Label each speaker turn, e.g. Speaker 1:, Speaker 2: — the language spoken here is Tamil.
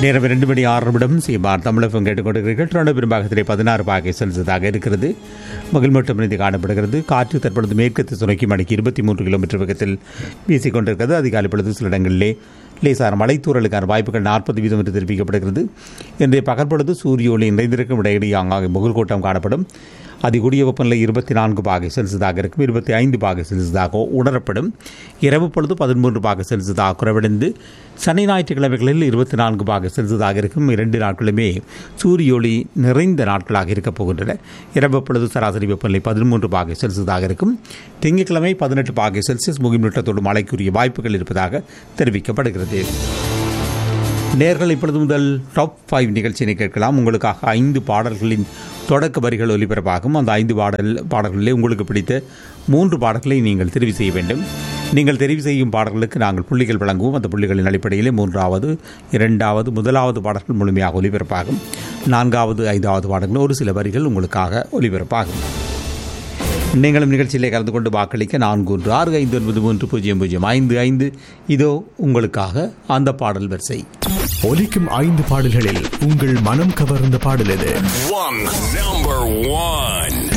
Speaker 1: நேரம் இரண்டு மணி ஆறு நிமிடம் சீமார் தமிழகம் கேட்டுக்கொண்டிருக்கிறீர்கள் தொடர்ந்து பெரும்பாகத்திலே பதினாறு பாகை செல்சியஸாக இருக்கிறது மகிழ்மட்டம் மீது காணப்படுகிறது காற்று தற்பொழுது மேற்கு திசை நோக்கி மணிக்கு இருபத்தி மூன்று கிலோமீட்டர் வேகத்தில் வீசிக்கொண்டிருக்கிறது அதிகாலை பொழுது சில இடங்களிலே லேசான மலைத்தூரலுக்கான வாய்ப்புகள் நாற்பது வீதம் என்று தெரிவிக்கப்படுகிறது இன்றைய பகல் பொழுது சூரிய ஒளி நிறைந்திருக்கும் இடையிடையே ஆங்காங்கே முகல் கூட்டம் காணப்படும் அதிகூடிய வெப்பநிலை இருபத்தி நான்கு பாகை செல்சியஸாக இருக்கும் இருபத்தி ஐந்து பாகை செல்சியஸாக உணரப்படும் இரவு பொழுது பதிமூன்று பாகை செல்சியஸாக குறைவடைந்து சனி ஞாயிற்றுக்கிழமைகளில் இருபத்தி நான்கு பாகை செல்சியஸாக இருக்கும் இரண்டு நாட்களுமே சூரிய ஒளி நிறைந்த நாட்களாக இருக்கப் போகின்றன இரவு பொழுது சராசரி வெப்பநிலை பதிமூன்று பாகை செல்சியஸாக இருக்கும் திங்கட்கிழமை பதினெட்டு பாகை செல்சியஸ் முகில்மூட்டத்தோடு மழைக்குரிய வாய்ப்புகள் இருப்பதாக தெரிவிக்கப்படுகிறது நேர்கள் இப்பொழுது முதல் டாப் ஃபைவ் நிகழ்ச்சியினை கேட்கலாம் உங்களுக்காக ஐந்து பாடல்களின் தொடக்க வரிகள் ஒலிபரப்பாகும் அந்த ஐந்து பாடல் பாடல்களிலே உங்களுக்கு பிடித்த மூன்று பாடல்களை நீங்கள் தெரிவு செய்ய வேண்டும் நீங்கள் தெரிவு செய்யும் பாடல்களுக்கு நாங்கள் புள்ளிகள் வழங்குவோம் அந்த புள்ளிகளின் அடிப்படையிலே மூன்றாவது இரண்டாவது முதலாவது பாடல்கள் முழுமையாக ஒலிபரப்பாகும் நான்காவது ஐந்தாவது பாடல்கள் ஒரு சில வரிகள் உங்களுக்காக ஒலிபரப்பாகும் நீங்களும் நிகழ்ச்சியிலே கலந்து கொண்டு வாக்களிக்க நான்கு ஒன்று ஆறு ஐந்து ஒன்பது மூன்று பூஜ்ஜியம் பூஜ்ஜியம் ஐந்து ஐந்து இதோ உங்களுக்காக அந்த பாடல் வரிசை
Speaker 2: ஒலிக்கும் ஐந்து பாடல்களில் உங்கள் மனம் கவர்ந்த பாடல் எது
Speaker 3: One number one.